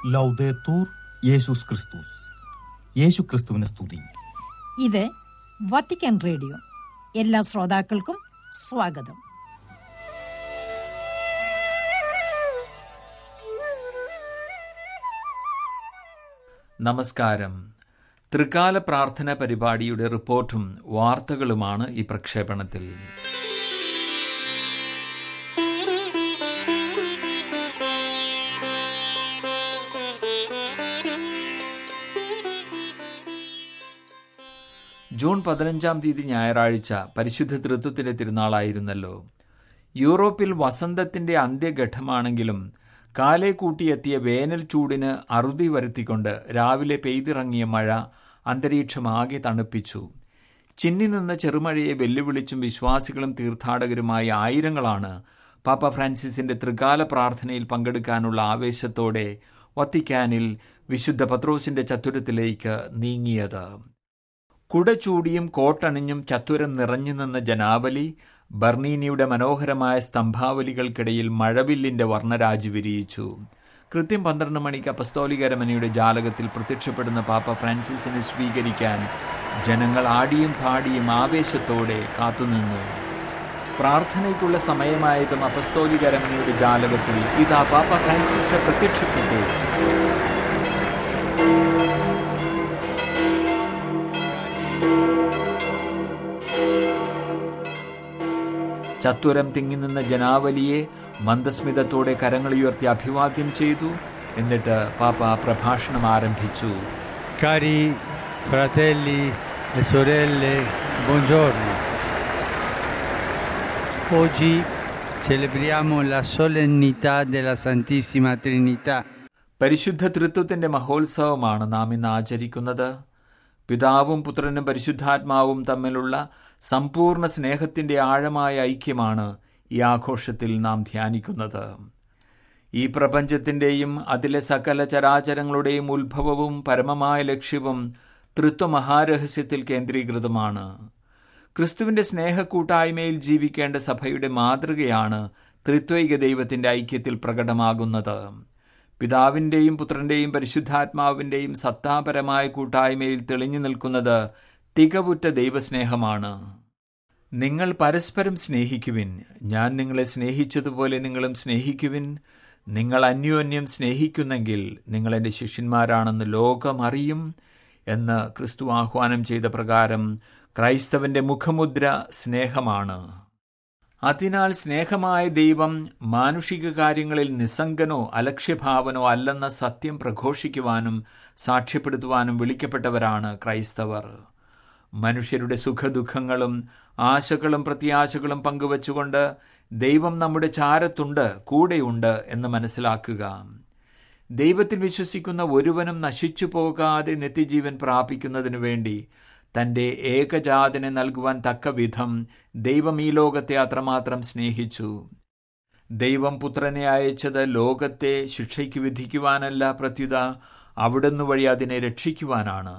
ലൗദേത്തൂർ യേശുസ് ക്രിസ്തുസ് യേശു ക്രിസ്തുവിനെ സ്തുതി ഇത് വത്തിക്കാൻ റേഡിയോ എല്ലാ ശ്രോതാക്കൾക്കും സ്വാഗതം നമസ്കാരം ത്രികാല പ്രാർത്ഥന പരിപാടിയുടെ റിപ്പോർട്ടും വാർത്തകളുമാണ് ഈ പ്രക്ഷേപണത്തിൽ ജൂൺ പതിനഞ്ചാം തീയതി ഞായറാഴ്ച പരിശുദ്ധ തൃത്വത്തിന്റെ തിരുനാളായിരുന്നല്ലോ യൂറോപ്പിൽ വസന്തത്തിന്റെ അന്ത്യഘട്ടമാണെങ്കിലും കാലെ കൂട്ടിയെത്തിയ വേനൽ ചൂടിന് അറുതി വരുത്തിക്കൊണ്ട് രാവിലെ പെയ്തിറങ്ങിയ മഴ അന്തരീക്ഷമാകെ തണുപ്പിച്ചു ചിന്നി നിന്ന ചെറുമഴയെ വെല്ലുവിളിച്ചും വിശ്വാസികളും തീർത്ഥാടകരുമായ ആയിരങ്ങളാണ് പാപ്പ ഫ്രാൻസിസിന്റെ ത്രികാല പ്രാർത്ഥനയിൽ പങ്കെടുക്കാനുള്ള ആവേശത്തോടെ വത്തിക്കാനിൽ വിശുദ്ധ പത്രോസിന്റെ ചത്തുരത്തിലേക്ക് നീങ്ങിയത് കുട ചൂടിയും കോട്ടണിഞ്ഞും ചത്തുരം നിറഞ്ഞു നിന്ന ജനാവലി ബർണീനിയുടെ മനോഹരമായ സ്തംഭാവലികൾക്കിടയിൽ മഴവില്ലിന്റെ വർണ്ണരാജി വിരിയിച്ചു കൃത്യം പന്ത്രണ്ട് മണിക്ക് അപസ്തോലികരമനയുടെ ജാലകത്തിൽ പ്രത്യക്ഷപ്പെടുന്ന പാപ്പ ഫ്രാൻസിസിനെ സ്വീകരിക്കാൻ ജനങ്ങൾ ആടിയും പാടിയും ആവേശത്തോടെ കാത്തുനിന്നു പ്രാർത്ഥനയ്ക്കുള്ള സമയമായതും അപസ്തോലികരമനയുടെ ജാലകത്തിൽ ഇതാ പാപ്പ ഫ്രാൻസിസ് പ്രത്യക്ഷപ്പെട്ടു ചത്തുരം തിങ്ങിനിന്ന ജനാവലിയെ മന്ദസ്മിതത്തോടെ കരങ്ങളുയർത്തി അഭിവാദ്യം ചെയ്തു എന്നിട്ട് പാപ്പ പ്രഭാഷണം ആരംഭിച്ചു Cari fratelli e sorelle, buongiorno. Oggi celebriamo la solennità della Santissima Trinità. പരിശുദ്ധ തൃത്വത്തിന്റെ മഹോത്സവമാണ് നാം ഇന്ന് ആചരിക്കുന്നത് പിതാവും പുത്രനും പരിശുദ്ധാത്മാവും തമ്മിലുള്ള സമ്പൂർണ്ണ സ്നേഹത്തിന്റെ ആഴമായ ഐക്യമാണ് ഈ ആഘോഷത്തിൽ നാം ധ്യാനിക്കുന്നത് ഈ പ്രപഞ്ചത്തിന്റെയും അതിലെ സകല ചരാചരങ്ങളുടെയും ഉത്ഭവവും പരമമായ ലക്ഷ്യവും തൃത്വമഹാരഹസ്യത്തിൽ കേന്ദ്രീകൃതമാണ് ക്രിസ്തുവിന്റെ സ്നേഹക്കൂട്ടായ്മയിൽ ജീവിക്കേണ്ട സഭയുടെ മാതൃകയാണ് ത്രിത്വൈക ദൈവത്തിന്റെ ഐക്യത്തിൽ പ്രകടമാകുന്നത് പിതാവിന്റെയും പുത്രന്റെയും പരിശുദ്ധാത്മാവിന്റെയും സത്താപരമായ കൂട്ടായ്മയിൽ തെളിഞ്ഞു നിൽക്കുന്നത് തികവുറ്റ ദൈവസ്നേഹമാണ് നിങ്ങൾ പരസ്പരം സ്നേഹിക്കുവിൻ ഞാൻ നിങ്ങളെ സ്നേഹിച്ചതുപോലെ നിങ്ങളും സ്നേഹിക്കുവിൻ നിങ്ങൾ അന്യോന്യം സ്നേഹിക്കുന്നെങ്കിൽ നിങ്ങൾ എൻ്റെ ശിഷ്യന്മാരാണെന്ന് ലോകം അറിയും എന്ന് ക്രിസ്തു ആഹ്വാനം ചെയ്ത പ്രകാരം ക്രൈസ്തവന്റെ മുഖമുദ്ര സ്നേഹമാണ് അതിനാൽ സ്നേഹമായ ദൈവം മാനുഷിക കാര്യങ്ങളിൽ നിസ്സംഗനോ അലക്ഷ്യഭാവനോ അല്ലെന്ന സത്യം പ്രഘോഷിക്കുവാനും സാക്ഷ്യപ്പെടുത്തുവാനും വിളിക്കപ്പെട്ടവരാണ് ക്രൈസ്തവർ മനുഷ്യരുടെ സുഖദുഃഖങ്ങളും ആശകളും പ്രത്യാശകളും പങ്കുവച്ചുകൊണ്ട് ദൈവം നമ്മുടെ ചാരത്തുണ്ട് കൂടെയുണ്ട് എന്ന് മനസ്സിലാക്കുക ദൈവത്തിൽ വിശ്വസിക്കുന്ന ഒരുവനും നശിച്ചു പോകാതെ നിത്യജീവൻ പ്രാപിക്കുന്നതിനു വേണ്ടി തന്റെ ഏകജാതനെ നൽകുവാൻ തക്ക വിധം ദൈവം ഈ ലോകത്തെ അത്രമാത്രം സ്നേഹിച്ചു ദൈവം പുത്രനെ അയച്ചത് ലോകത്തെ ശിക്ഷയ്ക്ക് വിധിക്കുവാനല്ല പ്രത്യുത അവിടുന്ന് വഴി അതിനെ രക്ഷിക്കുവാനാണ്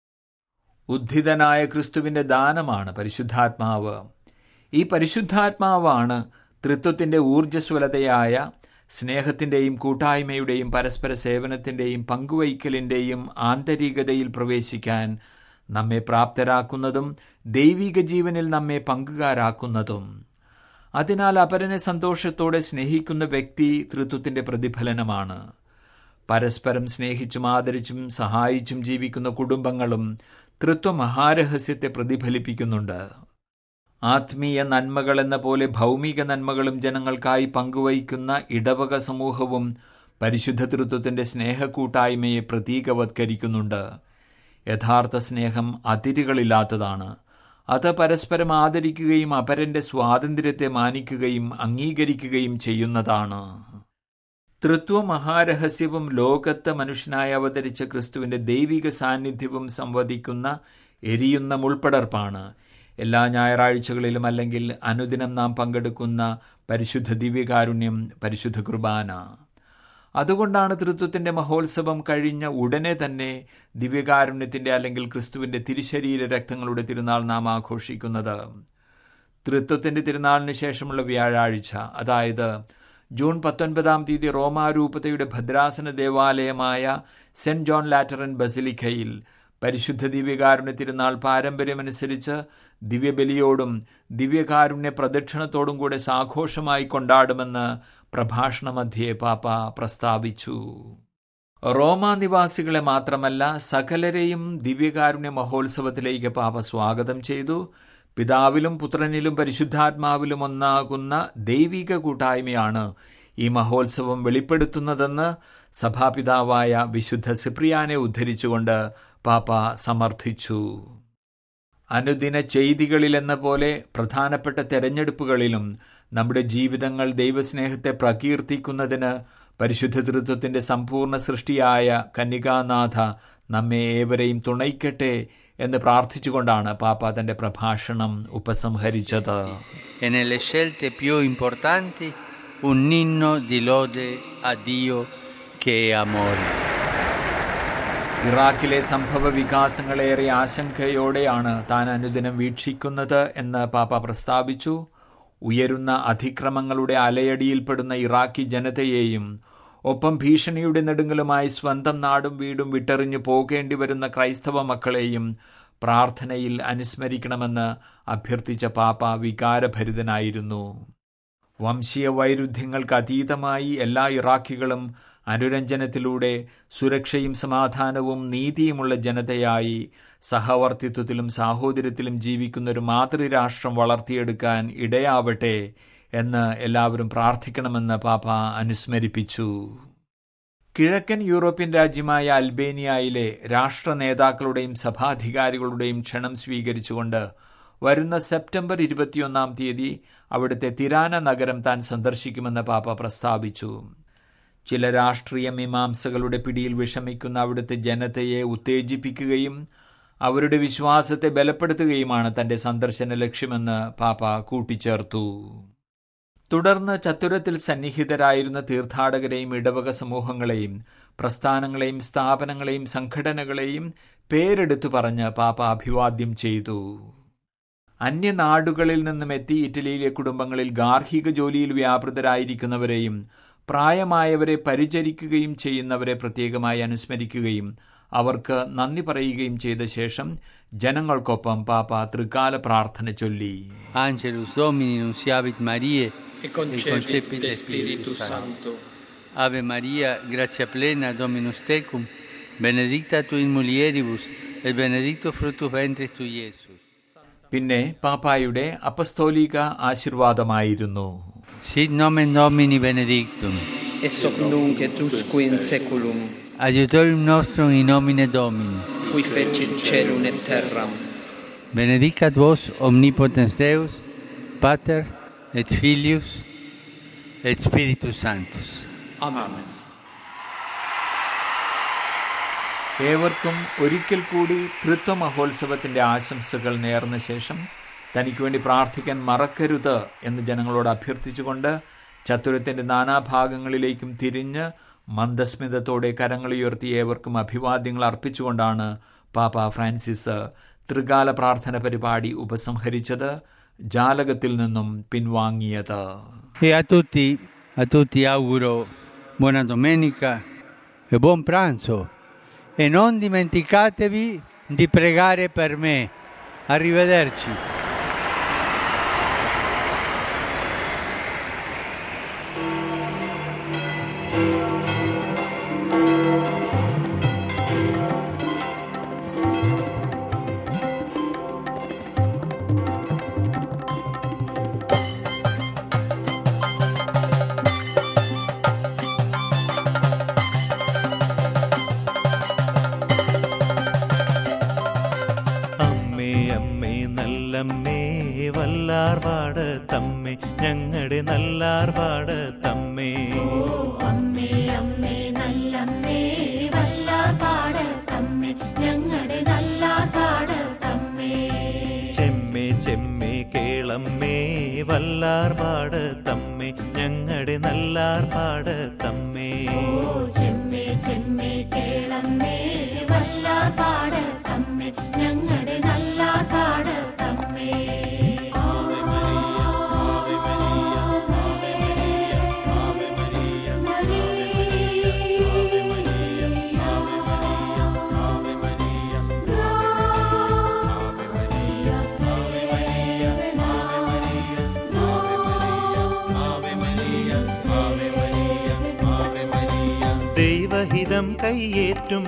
ഉദ്ധിതനായ ക്രിസ്തുവിന്റെ ദാനമാണ് പരിശുദ്ധാത്മാവ് ഈ പരിശുദ്ധാത്മാവാണ് തൃത്വത്തിന്റെ ഊർജ്ജസ്വലതയായ സ്നേഹത്തിന്റെയും കൂട്ടായ്മയുടെയും പരസ്പര സേവനത്തിന്റെയും പങ്കുവയ്ക്കലിന്റെയും ആന്തരികതയിൽ പ്രവേശിക്കാൻ നമ്മെ പ്രാപ്തരാക്കുന്നതും ദൈവിക ജീവനിൽ നമ്മെ പങ്കുകാരാക്കുന്നതും അതിനാൽ അപരനെ സന്തോഷത്തോടെ സ്നേഹിക്കുന്ന വ്യക്തി തൃത്വത്തിന്റെ പ്രതിഫലനമാണ് പരസ്പരം സ്നേഹിച്ചും ആദരിച്ചും സഹായിച്ചും ജീവിക്കുന്ന കുടുംബങ്ങളും തൃത്വ മഹാരഹസ്യത്തെ പ്രതിഫലിപ്പിക്കുന്നുണ്ട് ആത്മീയ നന്മകൾ എന്ന പോലെ ഭൗമിക നന്മകളും ജനങ്ങൾക്കായി പങ്കുവയ്ക്കുന്ന ഇടവക സമൂഹവും പരിശുദ്ധ തൃത്വത്തിന്റെ സ്നേഹക്കൂട്ടായ്മയെ പ്രതീകവത്കരിക്കുന്നുണ്ട് യഥാർത്ഥ സ്നേഹം അതിരുകളില്ലാത്തതാണ് അത് പരസ്പരം ആദരിക്കുകയും അപരന്റെ സ്വാതന്ത്ര്യത്തെ മാനിക്കുകയും അംഗീകരിക്കുകയും ചെയ്യുന്നതാണ് തൃത്വ മഹാരഹസ്യവും ലോകത്ത് മനുഷ്യനായി അവതരിച്ച ക്രിസ്തുവിന്റെ ദൈവിക സാന്നിധ്യവും സംവദിക്കുന്ന എരിയുന്ന മുൾപ്പടർപ്പാണ് എല്ലാ ഞായറാഴ്ചകളിലും അല്ലെങ്കിൽ അനുദിനം നാം പങ്കെടുക്കുന്ന പരിശുദ്ധ ദിവ്യകാരുണ്യം പരിശുദ്ധ കുർബാന അതുകൊണ്ടാണ് തൃത്വത്തിന്റെ മഹോത്സവം കഴിഞ്ഞ ഉടനെ തന്നെ ദിവ്യകാരുണ്യത്തിന്റെ അല്ലെങ്കിൽ ക്രിസ്തുവിന്റെ തിരുശരീര രക്തങ്ങളുടെ തിരുനാൾ നാം ആഘോഷിക്കുന്നത് തൃത്വത്തിന്റെ തിരുനാളിന് ശേഷമുള്ള വ്യാഴാഴ്ച അതായത് ജൂൺ പത്തൊൻപതാം തീയതി റോമാരൂപതയുടെ ഭദ്രാസന ദേവാലയമായ സെന്റ് ജോൺ ലാറ്ററൻ ബസിലിക്കയിൽ പരിശുദ്ധ ദിവ്യകാരുണ്യ തിരുനാൾ പാരമ്പര്യമനുസരിച്ച് ദിവ്യബലിയോടും ദിവ്യകാരുണ്യ പ്രദക്ഷിണത്തോടും കൂടെ സാഘോഷമായി കൊണ്ടാടുമെന്ന് പ്രഭാഷണമധ്യേ പാപ്പ പ്രസ്താവിച്ചു റോമാ നിവാസികളെ മാത്രമല്ല സകലരെയും ദിവ്യകാരുണ്യ മഹോത്സവത്തിലേക്ക് പാപ സ്വാഗതം ചെയ്തു പിതാവിലും പുത്രനിലും പരിശുദ്ധാത്മാവിലും ഒന്നാകുന്ന ദൈവിക കൂട്ടായ്മയാണ് ഈ മഹോത്സവം വെളിപ്പെടുത്തുന്നതെന്ന് സഭാപിതാവായ വിശുദ്ധ സിപ്രിയാനെ ഉദ്ധരിച്ചുകൊണ്ട് പാപ്പ സമർത്ഥിച്ചു അനുദിന ചെയ്തികളിലെന്ന പോലെ പ്രധാനപ്പെട്ട തെരഞ്ഞെടുപ്പുകളിലും നമ്മുടെ ജീവിതങ്ങൾ ദൈവസ്നേഹത്തെ പ്രകീർത്തിക്കുന്നതിന് പരിശുദ്ധ തൃത്വത്തിന്റെ സമ്പൂർണ്ണ സൃഷ്ടിയായ കന്യകാനാഥ നമ്മെ ഏവരെയും തുണയ്ക്കട്ടെ എന്ന് പ്രാർത്ഥിച്ചുകൊണ്ടാണ് പാപ്പ തന്റെ പ്രഭാഷണം ഉപസംഹരിച്ചത് e nelle scelte più importanti un inno di lode a Dio che è amore. ഇറാഖിലെ സംഭവ വികാസങ്ങളേറെ ആശങ്കയോടെയാണ് താൻ അനുദിനം വീക്ഷിക്കുന്നത് എന്ന് പാപ്പ പ്രസ്താവിച്ചു ഉയരുന്ന അതിക്രമങ്ങളുടെ അലയടിയിൽപ്പെടുന്ന ഇറാഖി ജനതയെയും ഒപ്പം ഭീഷണിയുടെ നെടുങ്ങളുമായി സ്വന്തം നാടും വീടും വിട്ടെറിഞ്ഞു പോകേണ്ടി വരുന്ന ക്രൈസ്തവ മക്കളെയും പ്രാർത്ഥനയിൽ അനുസ്മരിക്കണമെന്ന് അഭ്യർത്ഥിച്ച പാപ്പ വികാരഭരിതനായിരുന്നു വംശീയ വൈരുദ്ധ്യങ്ങൾക്ക് അതീതമായി എല്ലാ ഇറാഖികളും അനുരഞ്ജനത്തിലൂടെ സുരക്ഷയും സമാധാനവും നീതിയുമുള്ള ജനതയായി സഹവർത്തിത്വത്തിലും സാഹോദര്യത്തിലും ജീവിക്കുന്ന ഒരു മാതൃരാഷ്ട്രം വളർത്തിയെടുക്കാൻ ഇടയാവട്ടെ എന്ന് എല്ലാവരും പ്രാർത്ഥിക്കണമെന്ന് പാപ്പ അനുസ്മരിപ്പിച്ചു കിഴക്കൻ യൂറോപ്യൻ രാജ്യമായ അൽബേനിയയിലെ രാഷ്ട്ര നേതാക്കളുടെയും സഭാധികാരികളുടെയും ക്ഷണം സ്വീകരിച്ചുകൊണ്ട് വരുന്ന സെപ്റ്റംബർ ഇരുപത്തിയൊന്നാം തീയതി അവിടുത്തെ തിരാന നഗരം താൻ സന്ദർശിക്കുമെന്ന് പാപ്പ പ്രസ്താവിച്ചു ചില രാഷ്ട്രീയ മീമാംസകളുടെ പിടിയിൽ വിഷമിക്കുന്ന അവിടുത്തെ ജനതയെ ഉത്തേജിപ്പിക്കുകയും അവരുടെ വിശ്വാസത്തെ ബലപ്പെടുത്തുകയുമാണ് തന്റെ സന്ദർശന ലക്ഷ്യമെന്ന് പാപ്പ കൂട്ടിച്ചേർത്തു തുടർന്ന് ചത്തുരത്തിൽ സന്നിഹിതരായിരുന്ന തീർത്ഥാടകരെയും ഇടവക സമൂഹങ്ങളെയും പ്രസ്ഥാനങ്ങളെയും സ്ഥാപനങ്ങളെയും സംഘടനകളെയും പേരെടുത്തു പറഞ്ഞ് പാപ്പ അഭിവാദ്യം ചെയ്തു അന്യനാടുകളിൽ നിന്നും എത്തി ഇറ്റലിയിലെ കുടുംബങ്ങളിൽ ഗാർഹിക ജോലിയിൽ വ്യാപൃതരായിരിക്കുന്നവരെയും പ്രായമായവരെ പരിചരിക്കുകയും ചെയ്യുന്നവരെ പ്രത്യേകമായി അനുസ്മരിക്കുകയും അവർക്ക് നന്ദി പറയുകയും ചെയ്ത ശേഷം ജനങ്ങൾക്കൊപ്പം പാപ്പ തൃക്കാല പ്രാർത്ഥന ചൊല്ലി Angelus Domini nunciavit Mariae e concepit de Spiritus Sancto. Ave Maria, gratia plena, Dominus tecum, benedicta tu in mulieribus, et benedictus fructus ventris tu, Iesus. പിന്നെ പാപ്പായുടെ അപ്പസ്തോലിക ആശീർവാദമായിരുന്നു Sit nomen Domini benedictum, Et hoc nunc et usque in seculum, adiutorium nostrum in nomine Domini. qui fecit celum et terram, Benedicat vos omnipotens Deus, Pater et Filius et Spiritus Sanctus. Amen. ഏവർക്കും ഒരിക്കൽ കൂടി തൃത്വ മഹോത്സവത്തിന്റെ ആശംസകൾ നേർന്ന ശേഷം തനിക്ക് വേണ്ടി പ്രാർത്ഥിക്കാൻ മറക്കരുത് എന്ന് ജനങ്ങളോട് അഭ്യർത്ഥിച്ചുകൊണ്ട് ചത്തുരത്തിന്റെ നാനാഭാഗങ്ങളിലേക്കും തിരിഞ്ഞ് മന്ദസ്മിതത്തോടെ കരങ്ങളുയർത്തി ഏവർക്കും അഭിവാദ്യങ്ങൾ അർപ്പിച്ചുകൊണ്ടാണ് പാപ്പ ഫ്രാൻസിസ് ത്രികാല പ്രാർത്ഥന പരിപാടി ഉപസംഹരിച്ചത് ജാലകത്തിൽ നിന്നും പിൻവാങ്ങിയത് E a tutti, a tutti auguro buona domenica e buon pranzo. E non dimenticatevi di pregare per me. Arrivederci. അമ്മേ അമ്മേ നല്ലമ്മേ വല്ലാർപാട് തമ്മേ ഞങ്ങളുടെ നല്ലാർപാട് തമ്മേ അമ്മേ അമ്മേ നല്ലമ്മേ വല്ലാർപാട് തമ്മേ ഞങ്ങളുടെ നല്ലാർപാട് തമ്മേ ചെമ്മേ ചെമ്മേ കേളമ്മേ വല്ലാർപാട് തമ്മേ ഞങ്ങളുടെ നല്ലാർപാട് തമ്മേ ഓ ചെമ്മേ ചെമ്മേ കേളമ്മേ വല്ലാർപാട് തമ്മേ ഞങ്ങളുടെ നല്ലാർപാട് തമ്മേ Ave Maria Ave Maria Ave Maria Ave പീഡം കൈയേറ്റും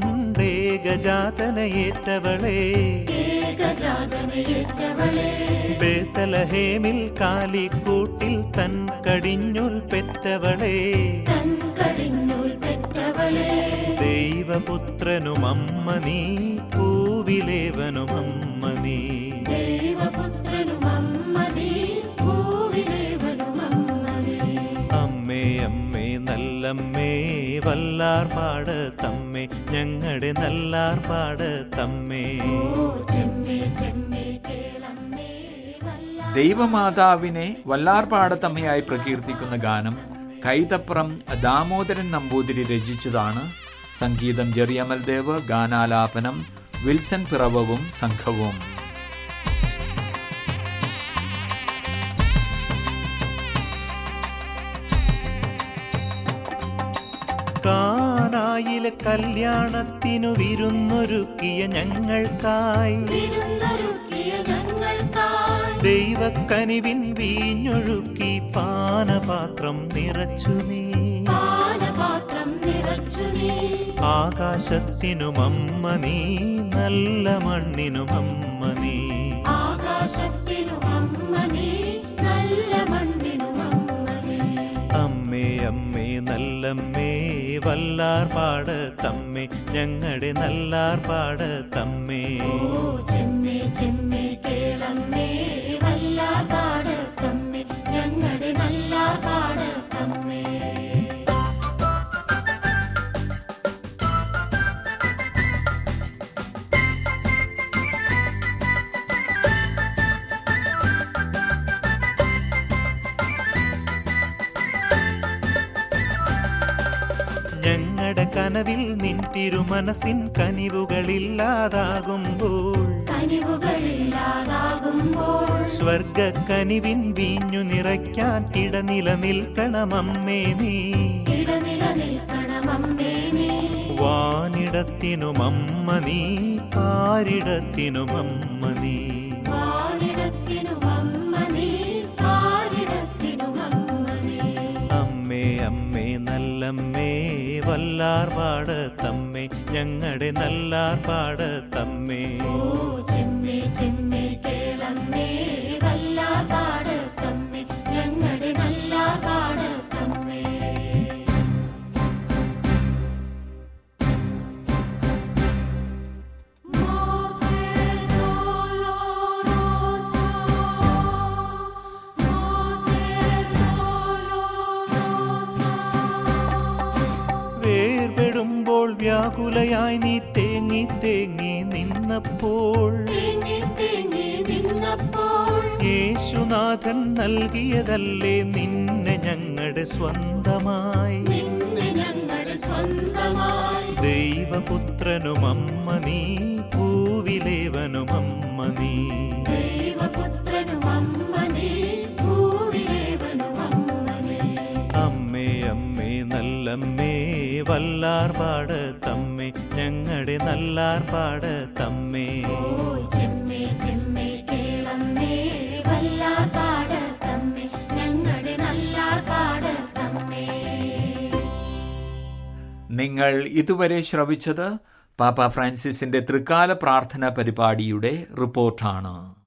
കൊണ്ടേകജാതനയേറ്റവളേ ഏകജാതനയേറ്റവളേ ബേത്തലഹേമിൽ കാലിക്കൂട്ടിൽ തൻ കടിഞ്ഞുൽ പെറ്റവളേ തൻ കടിഞ്ഞൂൽ പെറ്റവളേ ദൈവപുത്രനും അമ്മ നീ പൂവിലേവനും അമ്മ നീ ദൈവപുത്രനും അമ്മ നീ ഭൂവിലേവനും അമ്മ നീ അമ്മേ അമ്മേ നല്ലമ്മേ വല്ലാർ പാട് തമ്മേ ഞങ്ങളുടെ നല്ലാർ പാട് തമ്മേ ഓ ചെമ്മേ ചെമ്മേ കേളമ്മേ വല്ല ദൈവമാതാവിനെ വല്ലാർപാടത്തമ്മയായി പ്രകീർത്തിക്കുന്ന ഗാനം കൈതപ്രം ദാമോദരൻ നമ്പൂതിരി രചിച്ചതാണ് സംഗീതം ജെറിയമൽ ദേവ് ഗാനാലാപനം വിൽസൺ പിറവവും സംഘവും കാനായിലെ കല്യാണത്തിനു വിരുന്നൊരുക്കിയ ഞങ്ങൾക്കായി വിരുന്നൊരുക്കിയ ഞങ്ങൾക്കായി ദൈവക്കനിവിൻ വീഞ്ഞൊഴുക്കി പാനപാത്രം നിറച്ചു നീ പാനപാത്രം നിറച്ചു നീ ആകാശത്തിനും അമ്മ നീ നല്ല മണ്ണിനും അമ്മ നീ ആകാശത്തിനും അമ്മ നീ നല്ല മണ്ണിനും അമ്മ നീ അമ്മേ അമ്മേ നല്ലമ്മേ വല്ലാർ പാട് തമ്മേ ഞങ്ങളുടെ നല്ലാർ പാട് തമ്മേ ഓ ചെമ്മേ ചെമ്മേ കേളമ്മേ വല്ല പാട് തമ്മേ ഞങ്ങളുടെ നല്ല പാട് തമ്മേ ഞങ്ങളുടെ കനവിൽ നിൻ തിരുമനസിൻ കനിവുകളില്ലാതാകുമ്പോൾ കനിവുകളില്ലാതാകുമ്പോൾ സ്വർഗക്കനിവിൻ വീഞ്ഞു നിറയ്ക്കാൻ ഇടനില നിൽക്കണമമ്മേ നീ ഇടനില നിൽക്കണമമ്മേ നീ വാനിടത്തിനുമമ്മ നീ പാരിടത്തിനുമമ്മ നീ വാരിടത്തിനും അമ്മ നീ പാരിടത്തിനും അമ്മ നീ അമ്മേ അമ്മേ നല്ലമ്മേ വല്ലാർ പാട് തമ്മേ ഞങ്ങളുടെ നല്ലാർ പാട് തമ്മേ ഓ ചെമ്മേ ചെമ്മേ കേളമ്മേ വല്ല പാട് തമ്മേ ഞങ്ങളുടെ നല്ല പാട് തമ്മേ Mote dolorosa, mote dolorosa. വേർപെടുമ്പോൾ വ്യാകുലയായി നീ തേങ്ങി തേങ്ങി നിന്നപ്പോൾ തേങ്ങി തേങ്ങി നിന്നപ്പോൾ യേശുനാഥൻ നൽകിയതല്ലേ നിന്നെ ഞങ്ങളുടെ സ്വന്തമായി നിന്നെ ഞങ്ങളുടെ സ്വന്തമായി ദൈവപുത്രനും അമ്മ നീ ഭൂവിലേവനും അമ്മ നീ ദൈവപുത്രനും അമ്മ നീ ഭൂവിലേവനും അമ്മ നീ അമ്മേ അമ്മേ നല്ലമ്മേ വല്ലാർ പാട് തമ്മേ ഞങ്ങളുടെ നല്ലാർ പാട് തമ്മേ ഓ ചെമ്മേ ചെമ്മേ കേളമ്മേ വല്ലാ പാട തമ്മേ ഞങ്ങളുടെ നല്ല പാട തമ്മേ നിങ്ങൾ ഇതുവരെ ശ്രവിച്ചത് പാപ്പ ഫ്രാൻസിസിന്റെ തൃക്കാല പ്രാർത്ഥന പരിപാടിയുടെ റിപ്പോർട്ടാണ്